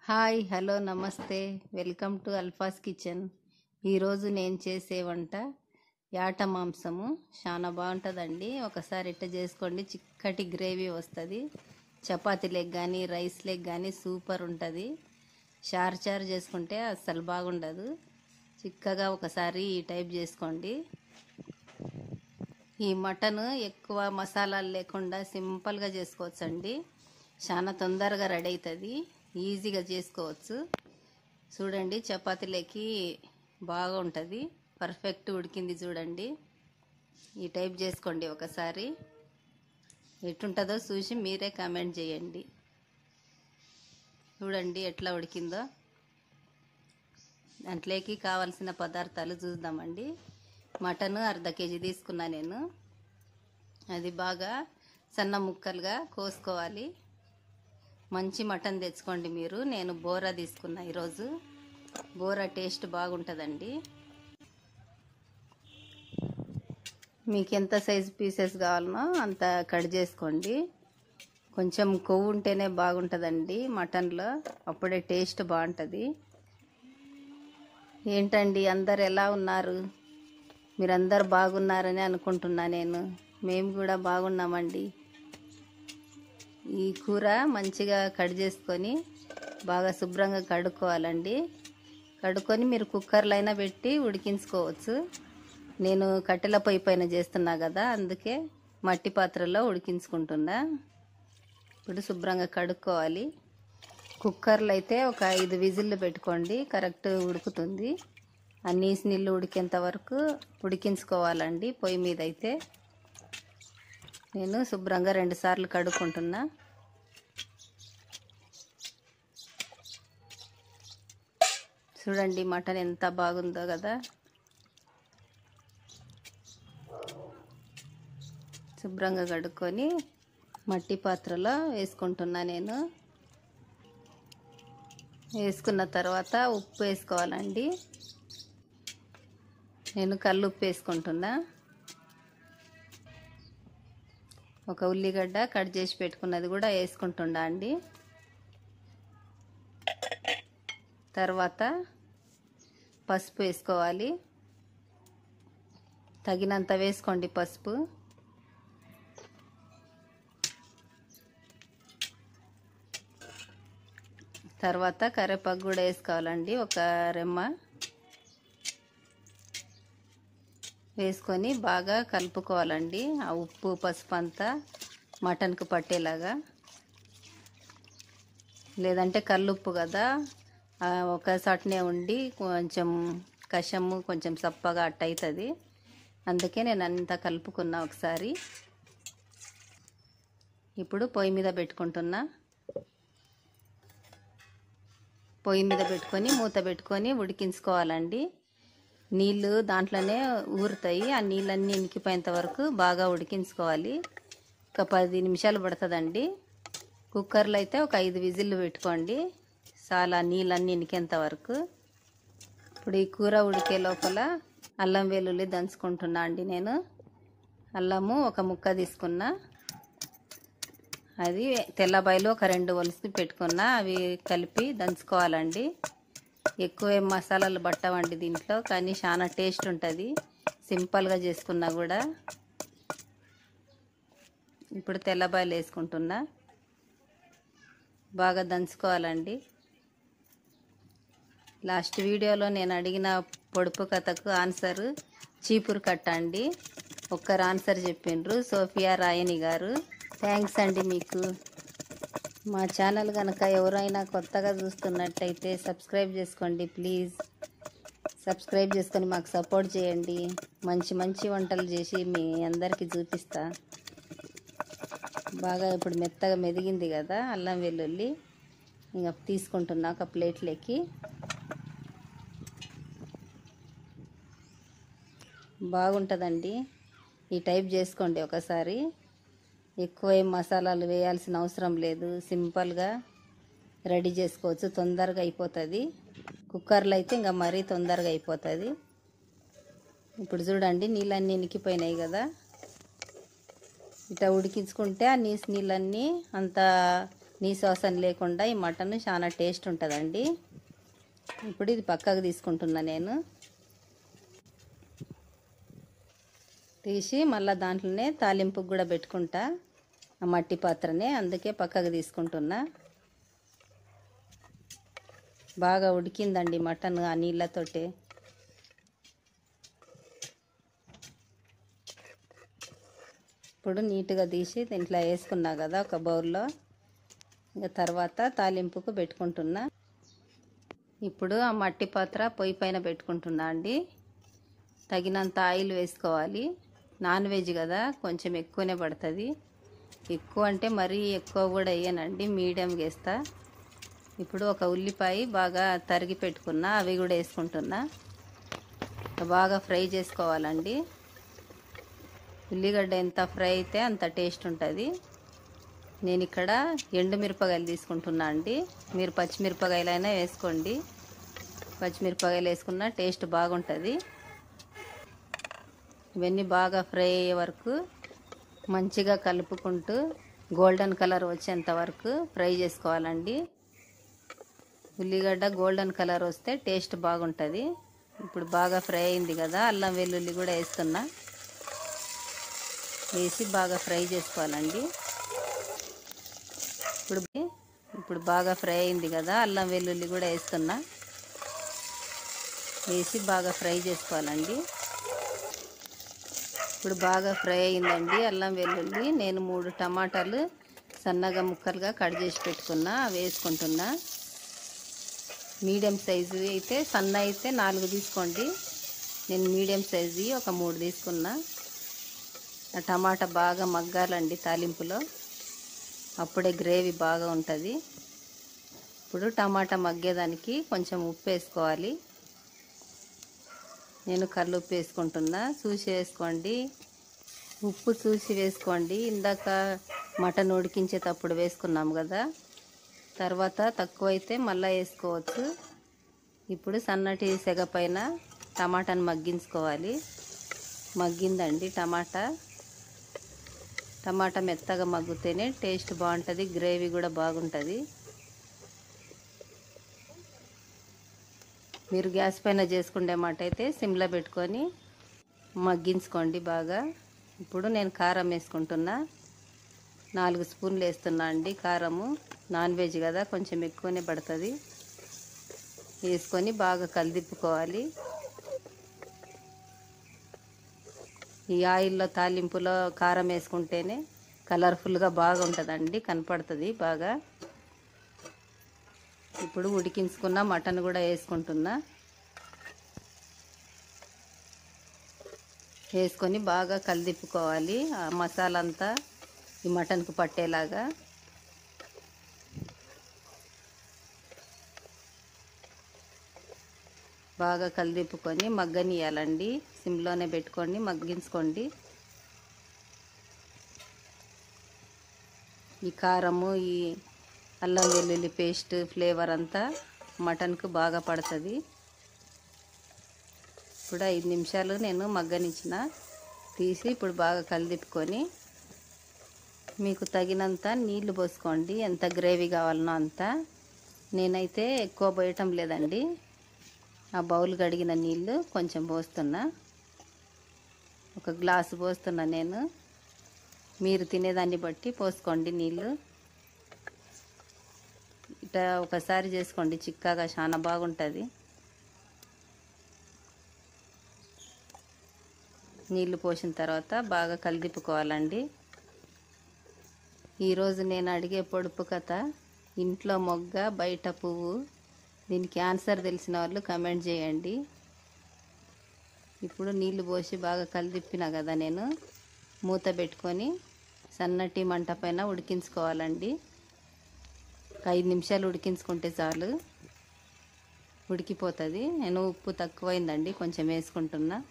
hi hello namaste welcome to Alpha's kitchen ఈరోజు నేను చేసే వంట యాట మాంసము చాలా బాగుంటుందండి ఒకసారి ఇట్ట చేసుకోండి చిక్కటి గ్రేవీ వస్తుంది చపాతీలకు కానీ రైస్లకు కానీ సూపర్ ఉంటుంది చారు చారు చేసుకుంటే అస్సలు బాగుండదు చిక్కగా ఒకసారి ఈ టైప్ చేసుకోండి ఈ మటన్ ఎక్కువ మసాలాలు లేకుండా సింపుల్గా చేసుకోవచ్చండి చాలా తొందరగా రెడీ అవుతుంది ఈజీగా చేసుకోవచ్చు చూడండి చపాతీలకి బాగా ఉంటుంది పర్ఫెక్ట్ ఉడికింది చూడండి ఈ టైప్ చేసుకోండి ఒకసారి ఎట్టుంటుందో చూసి మీరే కామెంట్ చేయండి చూడండి ఎట్లా ఉడికిందో దాంట్లోకి కావాల్సిన పదార్థాలు చూద్దామండి మటన్ అర్ధ కేజీ తీసుకున్నా నేను అది బాగా సన్న ముక్కలుగా కోసుకోవాలి మంచి మటన్ తెచ్చుకోండి మీరు నేను బోరా తీసుకున్నా ఈరోజు బోరా టేస్ట్ బాగుంటుందండి మీకు ఎంత సైజు పీసెస్ కావాలనో అంత కట్ చేసుకోండి కొంచెం కొవ్వు ఉంటేనే బాగుంటుందండి మటన్లో అప్పుడే టేస్ట్ బాగుంటుంది ఏంటండి అందరు ఎలా ఉన్నారు మీరందరు బాగున్నారని అనుకుంటున్నా నేను మేము కూడా బాగున్నామండి ఈ కూర మంచిగా కట్ చేసుకొని బాగా శుభ్రంగా కడుక్కోవాలండి కడుక్కొని మీరు కుక్కర్లో అయినా పెట్టి ఉడికించుకోవచ్చు నేను కట్టెల పొయ్యి పైన చేస్తున్నా కదా అందుకే మట్టి పాత్రలో ఉడికించుకుంటున్నా ఇప్పుడు శుభ్రంగా కడుక్కోవాలి కుక్కర్లో అయితే ఒక ఐదు విజిల్లు పెట్టుకోండి కరెక్ట్ ఉడుకుతుంది ఆ నీసు నీళ్ళు ఉడికేంత వరకు ఉడికించుకోవాలండి పొయ్యి మీద అయితే నేను శుభ్రంగా రెండు సార్లు కడుక్కుంటున్నా చూడండి మటన్ ఎంత బాగుందో కదా శుభ్రంగా కడుక్కొని మట్టి పాత్రలో వేసుకుంటున్నా నేను వేసుకున్న తర్వాత ఉప్పు వేసుకోవాలండి నేను కళ్ళు ఉప్పు వేసుకుంటున్నా ఒక ఉల్లిగడ్డ కట్ చేసి పెట్టుకున్నది కూడా వేసుకుంటుండా అండి తర్వాత పసుపు వేసుకోవాలి తగినంత వేసుకోండి పసుపు తర్వాత కరివేపాకు కూడా వేసుకోవాలండి ఒక రెమ్మ వేసుకొని బాగా కలుపుకోవాలండి ఆ ఉప్పు పసుపు అంతా మటన్కు పట్టేలాగా లేదంటే కల్లుప్పు కదా ఒక చట్నీ ఉండి కొంచెం కషము కొంచెం సప్పగా అట్ట అవుతుంది అందుకే నేను అంతా కలుపుకున్నా ఒకసారి ఇప్పుడు పొయ్యి మీద పెట్టుకుంటున్నా పొయ్యి మీద పెట్టుకొని మూత పెట్టుకొని ఉడికించుకోవాలండి నీళ్ళు దాంట్లోనే ఊరుతాయి ఆ నీళ్ళన్నీ ఇనికిపోయేంత వరకు బాగా ఉడికించుకోవాలి ఒక పది నిమిషాలు పడుతుందండి కుక్కర్లో అయితే ఒక ఐదు విజిల్లు పెట్టుకోండి చాలా నీళ్ళన్నీ ఇనికేంత వరకు ఇప్పుడు ఈ కూర ఉడికే లోపల అల్లం వెల్లుల్లి దంచుకుంటున్నా అండి నేను అల్లము ఒక ముక్క తీసుకున్నా అది తెల్లబాయలు ఒక రెండు ఒలిసి పెట్టుకున్నా అవి కలిపి దంచుకోవాలండి ఎక్కువ ఏం మసాలాలు పట్టవండి దీంట్లో కానీ చాలా టేస్ట్ ఉంటుంది సింపుల్గా చేసుకున్నా కూడా ఇప్పుడు తెల్లబాయలు వేసుకుంటున్నా బాగా దంచుకోవాలండి లాస్ట్ వీడియోలో నేను అడిగిన పొడుపు కథకు ఆన్సర్ చీపురు కట్ట అండి ఒక్కరు ఆన్సర్ చెప్పిండ్రు సోఫియా రాయని గారు థ్యాంక్స్ అండి మీకు మా ఛానల్ కనుక ఎవరైనా కొత్తగా చూస్తున్నట్టయితే సబ్స్క్రైబ్ చేసుకోండి ప్లీజ్ సబ్స్క్రైబ్ చేసుకొని మాకు సపోర్ట్ చేయండి మంచి మంచి వంటలు చేసి మీ అందరికీ చూపిస్తా బాగా ఇప్పుడు మెత్తగా మెదిగింది కదా అల్లం వెల్లుల్లి ఇంకా తీసుకుంటున్నా ఒక ప్లేట్లోకి బాగుంటుందండి ఈ టైప్ చేసుకోండి ఒకసారి ఎక్కువ ఏం మసాలాలు వేయాల్సిన అవసరం లేదు సింపుల్గా రెడీ చేసుకోవచ్చు తొందరగా అయిపోతుంది కుక్కర్లో అయితే ఇంకా మరీ తొందరగా అయిపోతుంది ఇప్పుడు చూడండి నీళ్ళన్నీ ఇనికిపోయినాయి కదా ఇట్లా ఉడికించుకుంటే ఆ నీసు నీళ్ళన్నీ అంత నీసు వాసన లేకుండా ఈ మటన్ చాలా టేస్ట్ ఉంటుందండి ఇప్పుడు ఇది పక్కకు తీసుకుంటున్నా నేను తీసి మళ్ళీ దాంట్లోనే తాలింపుకు కూడా పెట్టుకుంటా ఆ మట్టి పాత్రనే అందుకే పక్కకు తీసుకుంటున్నా బాగా ఉడికిందండి మటన్ ఆ నీళ్ళతోటి ఇప్పుడు నీట్గా తీసి దీంట్లో వేసుకున్నా కదా ఒక బౌల్లో ఇంకా తర్వాత తాలింపుకు పెట్టుకుంటున్నా ఇప్పుడు ఆ మట్టి పాత్ర పొయ్యి పైన పెట్టుకుంటున్నా అండి తగినంత ఆయిల్ వేసుకోవాలి నాన్ వెజ్ కదా కొంచెం ఎక్కువనే పడుతుంది ఎక్కువ అంటే మరీ ఎక్కువ కూడా వేయనండి మీడియంగా వేస్తా ఇప్పుడు ఒక ఉల్లిపాయ బాగా తరిగి పెట్టుకున్నా అవి కూడా వేసుకుంటున్నా బాగా ఫ్రై చేసుకోవాలండి ఉల్లిగడ్డ ఎంత ఫ్రై అయితే అంత టేస్ట్ ఉంటుంది నేను ఇక్కడ ఎండు మిరపకాయలు తీసుకుంటున్నా అండి మీరు పచ్చిమిరపకాయలైనా వేసుకోండి పచ్చిమిరపకాయలు వేసుకున్న టేస్ట్ బాగుంటుంది ఇవన్నీ బాగా ఫ్రై అయ్యే వరకు మంచిగా కలుపుకుంటూ గోల్డెన్ కలర్ వచ్చేంత వరకు ఫ్రై చేసుకోవాలండి ఉల్లిగడ్డ గోల్డెన్ కలర్ వస్తే టేస్ట్ బాగుంటుంది ఇప్పుడు బాగా ఫ్రై అయింది కదా అల్లం వెల్లుల్లి కూడా వేస్తున్నా వేసి బాగా ఫ్రై చేసుకోవాలండి ఇప్పుడు ఇప్పుడు బాగా ఫ్రై అయింది కదా అల్లం వెల్లుల్లి కూడా వేస్తున్నా వేసి బాగా ఫ్రై చేసుకోవాలండి ఇప్పుడు బాగా ఫ్రై అయిందండి అల్లం వెల్లుల్లి నేను మూడు టమాటాలు సన్నగా ముక్కలుగా కట్ చేసి పెట్టుకున్నా అవి వేసుకుంటున్నా మీడియం సైజు అయితే సన్న అయితే నాలుగు తీసుకోండి నేను మీడియం సైజు ఒక మూడు తీసుకున్నా ఆ టమాటా బాగా మగ్గాలండి తాలింపులో అప్పుడే గ్రేవీ బాగా ఉంటుంది ఇప్పుడు టమాటా మగ్గేదానికి కొంచెం ఉప్పు వేసుకోవాలి నేను కళ్ళు ఉప్పు వేసుకుంటున్నా చూసి వేసుకోండి ఉప్పు చూసి వేసుకోండి ఇందాక మటన్ ఉడికించేటప్పుడు వేసుకున్నాం కదా తర్వాత తక్కువైతే మళ్ళీ వేసుకోవచ్చు ఇప్పుడు సన్నటి సెగ పైన టమాటాను మగ్గించుకోవాలి మగ్గిందండి టమాటా టమాటా మెత్తగా మగ్గితేనే టేస్ట్ బాగుంటుంది గ్రేవీ కూడా బాగుంటుంది మీరు గ్యాస్ పైన చేసుకునే మాట అయితే సిమ్లో పెట్టుకొని మగ్గించుకోండి బాగా ఇప్పుడు నేను కారం వేసుకుంటున్నా నాలుగు స్పూన్లు వేస్తున్నా అండి కారము నాన్ వెజ్ కదా కొంచెం ఎక్కువనే పడుతుంది వేసుకొని బాగా కలిదిప్పుకోవాలి ఈ ఆయిల్లో తాలింపులో కారం వేసుకుంటేనే కలర్ఫుల్గా బాగా ఉంటుందండి కనపడుతుంది బాగా ఇప్పుడు ఉడికించుకున్న మటన్ కూడా వేసుకుంటున్నా వేసుకొని బాగా కలిదిప్పుకోవాలి ఆ మసాలా అంతా ఈ మటన్కు పట్టేలాగా బాగా కలిదిప్పుకొని మగ్గనియాలండి సిమ్లోనే పెట్టుకొని మగ్గించుకోండి ఈ కారము ఈ అల్లం వెల్లుల్లి పేస్ట్ ఫ్లేవర్ అంతా మటన్కు బాగా పడుతుంది ఇప్పుడు ఐదు నిమిషాలు నేను మగ్గనిచ్చిన తీసి ఇప్పుడు బాగా కలిదిప్పుకొని మీకు తగినంత నీళ్లు పోసుకోండి ఎంత గ్రేవీ కావాలనో అంత నేనైతే ఎక్కువ పోయటం లేదండి ఆ బౌల్ కడిగిన నీళ్ళు కొంచెం పోస్తున్నా ఒక గ్లాసు పోస్తున్నా నేను మీరు తినేదాన్ని బట్టి పోసుకోండి నీళ్ళు ఇట్లా ఒకసారి చేసుకోండి చిక్కగా చాలా బాగుంటుంది నీళ్లు పోసిన తర్వాత బాగా కలిదిప్పుకోవాలండి ఈరోజు నేను అడిగే పొడుపు కథ ఇంట్లో మొగ్గ బయట పువ్వు దీనికి ఆన్సర్ తెలిసిన వాళ్ళు కమెంట్ చేయండి ఇప్పుడు నీళ్లు పోసి బాగా కలిదిప్పిన కదా నేను మూత పెట్టుకొని సన్నటి మంట పైన ఉడికించుకోవాలండి ఒక ఐదు నిమిషాలు ఉడికించుకుంటే చాలు ఉడికిపోతుంది నేను ఉప్పు తక్కువైందండి కొంచెం వేసుకుంటున్నా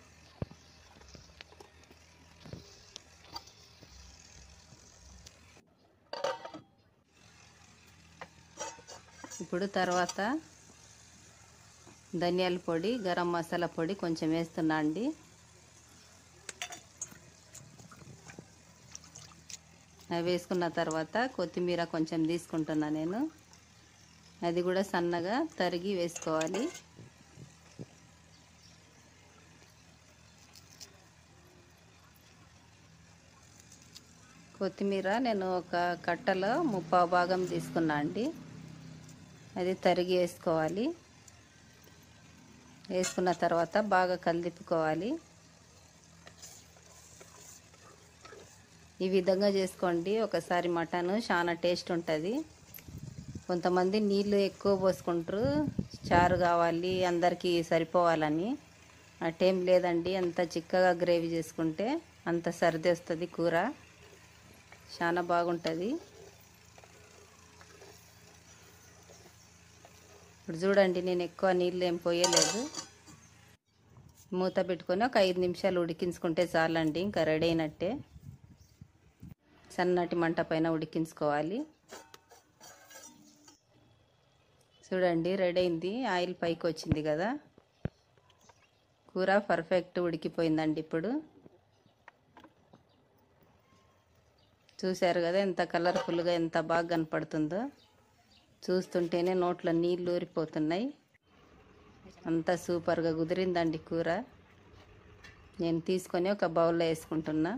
ఇప్పుడు తర్వాత ధనియాల పొడి గరం మసాలా పొడి కొంచెం వేస్తున్నా అండి అవి వేసుకున్న తర్వాత కొత్తిమీర కొంచెం తీసుకుంటున్నా నేను అది కూడా సన్నగా తరిగి వేసుకోవాలి కొత్తిమీర నేను ఒక కట్టలో ముప్పావు భాగం తీసుకున్నా అండి అది తరిగి వేసుకోవాలి వేసుకున్న తర్వాత బాగా కలిదిప్పుకోవాలి ఈ విధంగా చేసుకోండి ఒకసారి మటన్ చాలా టేస్ట్ ఉంటుంది కొంతమంది నీళ్ళు ఎక్కువ పోసుకుంటారు చారు కావాలి అందరికీ సరిపోవాలని అటేం లేదండి అంత చిక్కగా గ్రేవీ చేసుకుంటే అంత సర్ది వస్తుంది కూర చాలా బాగుంటుంది ఇప్పుడు చూడండి నేను ఎక్కువ నీళ్ళు ఏం పోయలేదు మూత పెట్టుకొని ఒక ఐదు నిమిషాలు ఉడికించుకుంటే చాలండి ఇంకా రెడీ అయినట్టే సన్నటి మంట పైన ఉడికించుకోవాలి చూడండి రెడీ అయింది ఆయిల్ పైకి వచ్చింది కదా కూర పర్ఫెక్ట్ ఉడికిపోయిందండి ఇప్పుడు చూశారు కదా ఎంత కలర్ఫుల్గా ఎంత బాగా కనపడుతుందో చూస్తుంటేనే నోట్లో నీళ్ళు ఊరిపోతున్నాయి అంత సూపర్గా కుదిరిందండి కూర నేను తీసుకొని ఒక బౌల్లో వేసుకుంటున్నా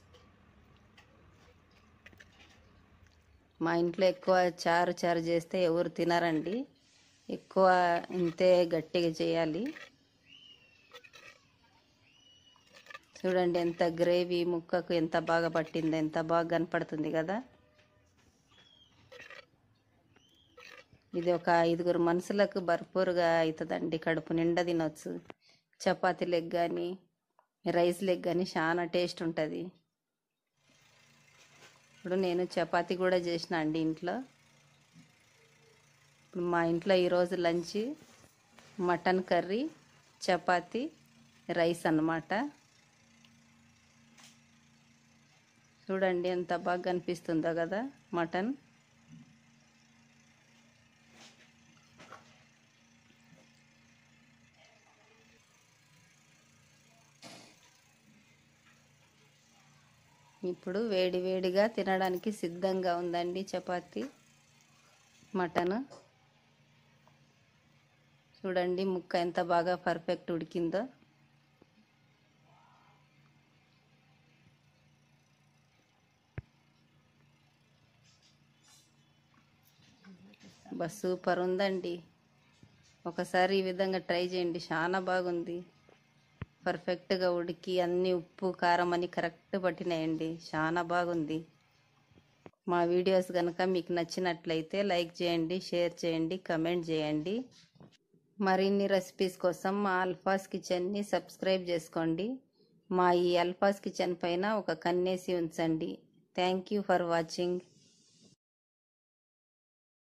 మా ఇంట్లో ఎక్కువ చారు చారు చేస్తే ఎవరు తినరండి ఎక్కువ ఇంతే గట్టిగా చేయాలి చూడండి ఎంత గ్రేవీ ముక్కకు ఎంత బాగా పట్టింది ఎంత బాగా కనపడుతుంది కదా ఇది ఒక ఐదుగురు మనుషులకు భర్పూరుగా అవుతుందండి కడుపు నిండా తినొచ్చు చపాతీ లెగ్ కానీ రైస్ లెగ్ కానీ చాలా టేస్ట్ ఉంటుంది ఇప్పుడు నేను చపాతీ కూడా చేసిన అండి ఇంట్లో ఇప్పుడు మా ఇంట్లో ఈరోజు lunch mutton curry chapati rice అన్నమాట చూడండి ఎంత బాగా కనిపిస్తుందో కదా మటన్ ఇప్పుడు వేడి వేడిగా తినడానికి సిద్ధంగా ఉందండి చపాతి మటన్ చూడండి ముక్క ఎంత బాగా పర్ఫెక్ట్ ఉడికిందో బస్ సూపర్ ఉందండి ఒకసారి ఈ విధంగా ట్రై చేయండి చాలా బాగుంది పర్ఫెక్ట్గా ఉడికి అన్ని ఉప్పు కారం అని కరెక్ట్ పట్టినాయండి చాలా బాగుంది మా వీడియోస్ కనుక మీకు నచ్చినట్లయితే లైక్ చేయండి షేర్ చేయండి కమెంట్ చేయండి మరిన్ని రెసిపీస్ కోసం మా అల్ఫాస్ కిచెన్ని సబ్స్క్రైబ్ చేసుకోండి మా ఈ అల్ఫాస్ కిచెన్ పైన ఒక కన్నేసి ఉంచండి థ్యాంక్ యూ ఫర్ వాచింగ్